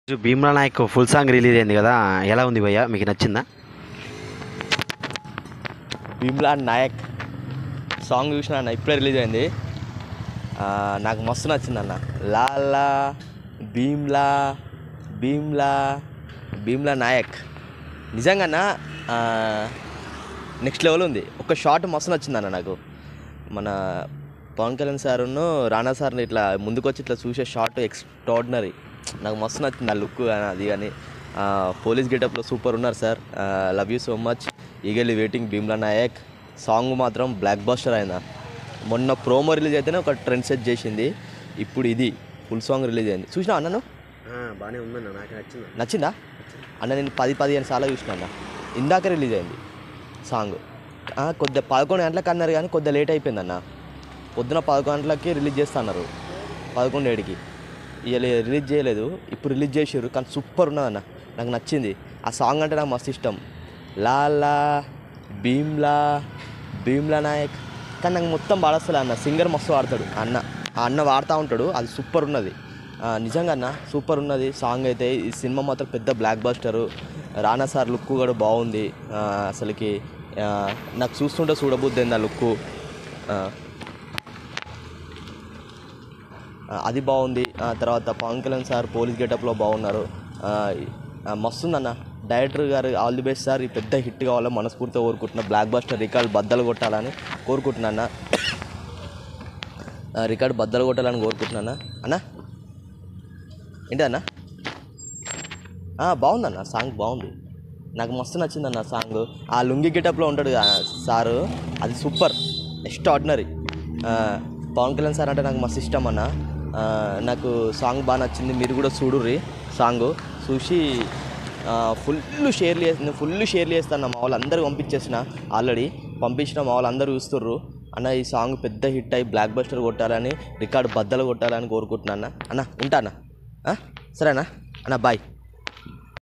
రోజు Bheemla Nayak full song release అయింది కదా ఎలా ఉంది భయ్య మీకు నచ్చిందా భీమ్లా నాయక్ సాంగ్ చూసిన అన్న ఇప్పుడే రిలీజ్ అయింది ఆ, నాకు మస్తు నచ్చింది అన్న లాలా భీమ్లా భీమ్లా భీమ్లా నాయక్ నిజంగా అన్న నెక్స్ట్ లెవెల్ ఉంది ఒక షాట్ మస్తు నచ్చింది అన్న నాకు మన పవన్ కళ్యాణ్ సార్ను రానా సార్ని ఇట్లా ముందుకు వచ్చి ఇట్లా చూసే షాట్ ఎక్స్ట్రాడినరీ నాకు మస్తు నచ్చింది ఆ లుక్ అది కానీ పోలీస్ గెటప్లో సూపర్ ఉన్నారు sir love you so much eagerly waiting Bheemla Nayak song మాత్రం బ్లాక్ బస్టర్ అయినా మొన్న ప్రోమో రిలీజ్ అయితేనే ఒక ట్రెండ్ సెట్ చేసింది ఇప్పుడు ఇది ఫుల్ సాంగ్ రిలీజ్ అయింది చూసినా అన్నను బాగానే ఉందన్న నాకు నచ్చింది నచ్చిందా అన్న నేను పది పదిహేను సార్లు చూసిన అన్న ఇందాక రిలీజ్ అయింది సాంగ్ ఆ, కొద్దిగా పదకొండు గంటలకు అన్నారు కానీ కొద్దిగా లేట్ అయిపోయింది అన్న పొద్దున పదకొండు గంటలకి రిలీజ్ చేస్తా అన్నారు పదకొండు ఏడుకి ఇవాళ రిలీజ్ చేయలేదు ఇప్పుడు రిలీజ్ చేసారు కానీ సూపర్ ఉన్నదన్న నాకు నచ్చింది ఆ సాంగ్ అంటే నాకు మస్తు ఇష్టం లాలా భీమ్లా భీమ్లా నాయక్ కానీ నాకు మొత్తం పాడస్తలే అన్న సింగర్ మస్తు వాడతాడు ఆ అన్న ఆ అన్న వాడుతూ ఉంటాడు అది సూపర్ ఉన్నది ఆ, నిజంగా అన్న సూపర్ ఉన్నది సాంగ్ అయితే ఈ సినిమా మాత్రం పెద్ద blockbuster Rana sir look కూడా బాగుంది ఆ, అసలుకి ఆ, నాకు చూస్తుంటే చూడబుద్ది ఆ లుక్ అది బాగుంది ఆ తర్వాత పవన్ కళ్యాణ్ సార్ పోలీస్ గెటప్లో బాగున్నారు ఆ, ఆ, మస్తుందన్న డైరెక్టర్ గారు ఆల్ ది బెస్ట్ సార్ ఈ పెద్ద హిట్ కావాలని మనస్ఫూర్తిగా కోరుకుంటున్నా బ్లాక్ బస్టర్ రికార్డ్ బద్దలు కొట్టాలని కోరుకుంటున్నా అన్న ఆ, రికార్డ్ బద్దలు కొట్టాలని కోరుకుంటున్నా అన్న ఏంటి అన్న ఆ, బాగుందన్న సాంగ్ బాగుంది నాకు మస్తు నచ్చిందన్న సాంగ్ ఆ లుంగి గెటప్లో ఉంటాడు కదా సారు అది super extraordinary Pawan Kalyan sir అంటే నాకు మస్తు ఇష్టం అన్న ఆ, నాకు సాంగ్ బాగా నచ్చింది మీరు కూడా చూడుర్రి సాంగ్ చూసి ఫుల్ షేర్ చేసిన ఫుల్ షేర్ చేస్తాను మా వాళ్ళు అందరూ పంపించేసిన ఆల్రెడీ పంపించిన మా వాళ్ళు అందరూ చూస్తుర్రు అన్న ఈ సాంగ్ పెద్ద హిట్ అయ్యి బ్లాక్ బస్టర్ కొట్టాలని రికార్డ్ బద్దలు కొట్టాలని కోరుకుంటున్నా అన్న అన్న ఉంటా అన్న ఆ? సరేనా అన్న బాయ్